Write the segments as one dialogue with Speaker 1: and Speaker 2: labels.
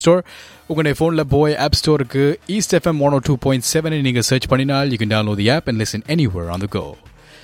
Speaker 1: Store உங்களுடைய ஃபோனில் போய் ஆப் ஸ்டோருக்கு east FM one two point செவனை நீங்கள் சர்ச் பண்ணினால் you can download the app and listen anywhere on the go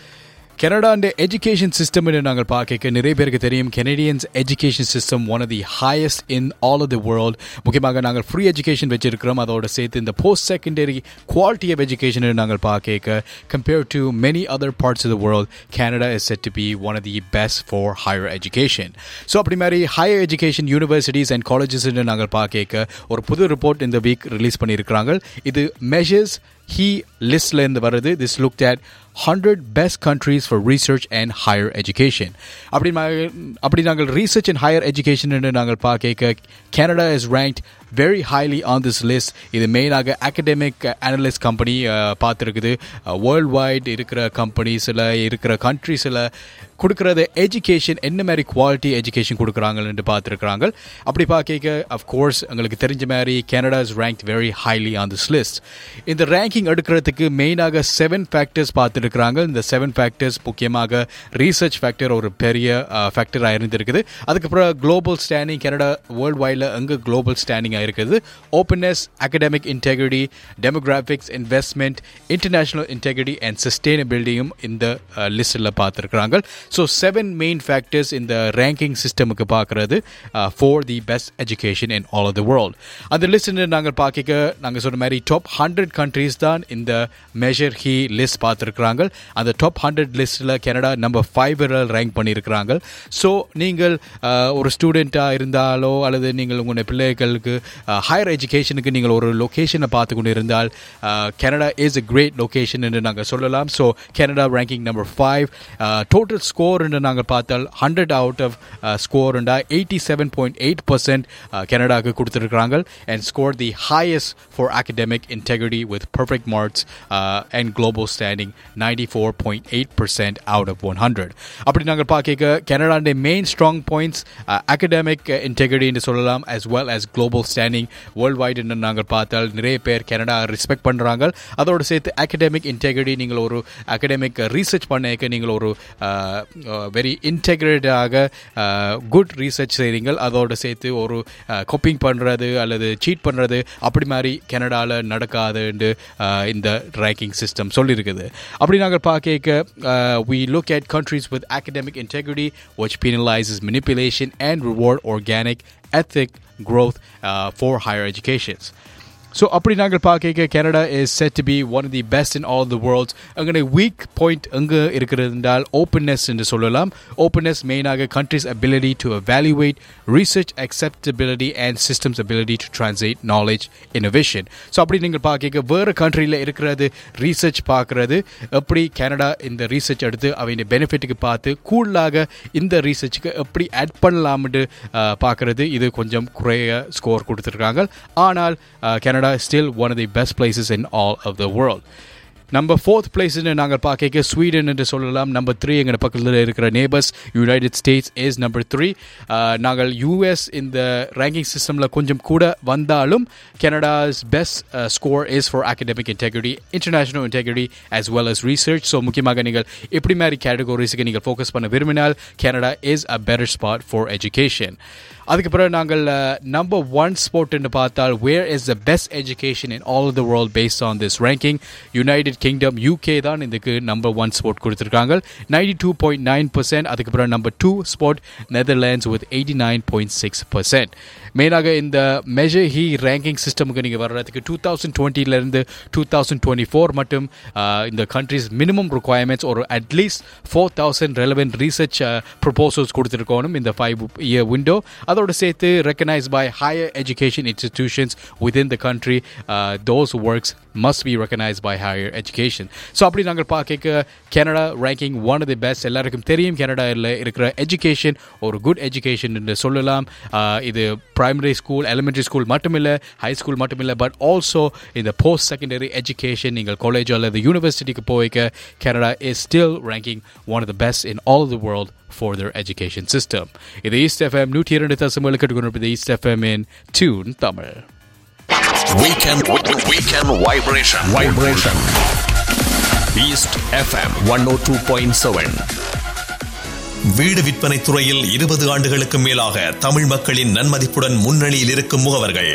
Speaker 1: கனடாண்ட எஜுகேஷன் சிஸ்டம் நாங்கள் பார்க்க நிறைய பேருக்கு தெரியும் Canadians education system one of the highest in all of the world முக்கியமாக நாங்கள் ஃப்ரீ எஜுகேஷன் வச்சிருக்கிறோம் அதோட சேர்த்து இந்த post secondary quality of education நாங்கள் பார்க்க compare to many other parts of the world Canada is set to be one of the best for higher education so அப்படி மாதிரி higher education universities and colleges நாங்கள் பார்க்க ஒரு புது report இந்த week release பண்ணியிருக்கிறாங்க இது மெஷர்ஸ் ஹீ லிஸ்ட்ல இருந்து வருது this look at hundred best countries for research and higher education அப்படி அப்படி நாங்கள் ரீசர்ச் அண்ட் ஹையர் எஜுகேஷன் நாங்கள் பார்க்க Canada is ranked very highly on this list இது மெயினாக அகடமிக் அனலிஸ்ட் கம்பெனி பார்த்துருக்குது வேர்ல்ட் வைட் இருக்கிற கம்பெனிஸில் இருக்கிற கண்ட்ரீஸில் கொடுக்குறது எஜுகேஷன் என்ன மாதிரி குவாலிட்டி எஜுகேஷன் கொடுக்குறாங்கன்னு பார்த்துருக்குறாங்க அப்படி பார்க்க அஃப்கோர்ஸ் எங்களுக்கு தெரிஞ்ச மாதிரி Canada is rank very highly on this list இந்த ரேங்கிங் எடுக்கிறதுக்கு மெயினாக செவன் ஃபேக்டர்ஸ் பார்த்துருக்குறாங்க இந்த செவன் ஃபேக்டர்ஸ் முக்கியமாக ரீசர்ச் ஃபேக்டர் ஒரு பெரிய ஃபேக்டராக இருந்திருக்குது அதுக்கப்புறம் குளோபல் ஸ்டாண்டிங் கனடா வேர்ல்டு வைடில் எங்கே குளோபல் ஸ்டாண்டிங் இருக்குது openness academic integrity demographics investment international integrity and சஸ்டெயினபிலிட்டியும் இந்த லிஸ்ட்டில் பார்த்துருக்குறாங்க ஸோ செவன் மெயின் ஃபேக்டர்ஸ் இந்த ரேங்கிங் சிஸ்டமுக்கு பார்க்குறது for the best education in all of the world அந்த லிஸ்ட் நாங்கள் பார்க்க நாங்கள் சொன்ன மாதிரி டாப் ஹண்ட்ரட் கண்ட்ரீஸ் தான் இந்த மெஷர் ஹி லிஸ்ட் பார்த்துருக்குறாங்க அந்த டாப் ஹண்ட்ரட் லிஸ்ட்டில் கனடா நம்பர் ஃபைவ் ரேங்க் பண்ணியிருக்கிறாங்க ஸோ நீங்கள் ஒரு ஸ்டூடெண்ட்டாக இருந்தாலோ அல்லது நீங்கள் உங்களுடைய பிள்ளைகளுக்கு ஹையர் எஜுகேஷனுக்கு நீங்கள் ஒரு லொக்கேஷனை பார்த்து கொண்டு இருந்தால் Canada is a great location என்று நாங்கள் சொல்லலாம் so Canada ranking number five total score என்று நாங்கள் பார்த்தால் ஹண்ட்ரட் அவுட் ஆஃப் ஸ்கோர்ண்டா eighty seven point eight percent கனடாவுக்கு கொடுத்துருக்குறாங்க and score the highest for academic integrity with perfect marks and global standing ninety four point eight percent out of one hundred அப்படி நாங்கள் பார்க்க கனடாண்ட main strong points academic integrity சொல்லலாம் as well as global standing world wide நாங்கள் பார்த்தால் நிறைய பேர் Canada respect பண்ணுறாங்க அதோடு சேர்த்து அகடமிக் இன்டெகிரிட்டி நீங்கள் ஒரு அகடமிக் ரீசர்ச் பண்ணக்க நீங்கள் ஒரு வெரி இன்டெகிரேட்டாக குட் ரீசர்ச் செய்கிறீங்க அதோடு சேர்த்து ஒரு கொப்பிங் பண்ணுறது அல்லது சீட் பண்ணுறது அப்படி மாதிரி கனடாவில் நடக்காதுன்னு இந்த ரேங்கிங் சிஸ்டம் சொல்லியிருக்குது அப்படி நாங்கள் பார்க்க we look at countries with academic integrity which penalizes manipulation and reward organic ethic growth uh, for higher educations. So அப்படி நாங்கள் பார்க்க Canada is set to be one of the best in all the world's அங்கே weak point எங்கே இருக்கிறது என்றால் openness என்று சொல்லலாம் openness மெயினாக countries ability to evaluate research acceptability and systems ability to translate knowledge innovation so அப்படி நீங்கள் பார்க்க வேறு கண்ட்ரியில் இருக்கிறது ரீசர்ச் பார்க்குறது எப்படி கனடா இந்த ரீசர்ச் எடுத்து அவங்க பெனிஃபிட்டுக்கு பார்த்து கூடுதலாக இந்த ரீசர்ச்சுக்கு எப்படி ஆட் பண்ணலாம்னு பார்க்குறது இது கொஞ்சம் குறைய ஸ்கோர் கொடுத்துருக்காங்க ஆனால் Canada is still one of the best places in all of the world. Number fourth பிளேஸ்னு நாங்கள் பார்க்க ஸ்வீடன் என்று சொல்லலாம் நம்பர் த்ரீ எங்கள் பக்கத்தில் இருக்கிற neighbours United States is number three நாங்கள் யூஎஸ் இந்த ரேங்கிங் சிஸ்டமில் கொஞ்சம் கூட வந்தாலும் Canada's best score is for academic integrity international integrity as well as research so முக்கியமாக நீங்கள் எப்படி மாதிரி கேட்டகரிஸுக்கு நீங்கள் ஃபோக்கஸ் பண்ண விரும்பினால் Canada is a better spot for education அதுக்கப்புறம் நாங்கள் நம்பர் ஒன் ஸ்போர்ட்னு பார்த்தால் where is the best education in all the world based on this ranking United Kingdom UK தான் இதுக்கு நம்பர் ஒன் ஸ்போர்ட் கொடுத்துருக்காங்க ninety two point nine percent அதுக்கப்புறம் number two spot Netherlands with eighty nine point six percent மெயினாக இந்த measure ஹி ranking சிஸ்டமுக்கு நீங்கள் வர்றதுக்கு டூ தௌசண்ட் டுவெண்ட்டிலேருந்து டூ தௌசண்ட் டுவெண்ட்டி ஃபோர் மட்டும் இந்த கண்ட்ரிஸ் மினிமம் ரிக்குவயர்மெண்ட்ஸ் ஒரு at least four thousand relevant research proposals கொடுத்துருக்கணும் இந்த ஃபைவ் இயர் விண்டோ அதோடு சேர்த்து recognise by higher education institutions within the country those works must be recognise by higher education so அப்படி நாங்கள் பார்க்க Canada ranking one of the best எல்லாருக்கும் தெரியும் கனடாவில் இருக்கிற எஜுகேஷன் ஒரு குட் எஜுகேஷன் என்று சொல்லலாம் இது பிரைமரி ஸ்கூல் எலிமெண்ட்ரி ஸ்கூல் மட்டுமில்லை ஹை ஸ்கூல் மட்டுமில்லை பட் ஆல்சோ இந்த போஸ்ட் செகண்டரி எஜுகேஷன் நீங்கள் காலேஜ் அல்லது யூனிவர்சிட்டிக்கு போய்க்க Canada is still ranking one of the best in all the world for their education system. இது ஈஸ்ட் எஃப்எம் நூற்றி இரண்டு தசமேழு கேட்டுக்கொண்டிருப்பது east FM in tune Tamil
Speaker 2: Weekend, weekend vibration. Vibration. East FM 102.7.
Speaker 3: வீடு விற்பனை துறையில் இருபது ஆண்டுகளுக்கு மேலாக தமிழ் மக்களின் நன்மதிப்புடன் முன்னணியில் இருக்கும் முகவர்கள்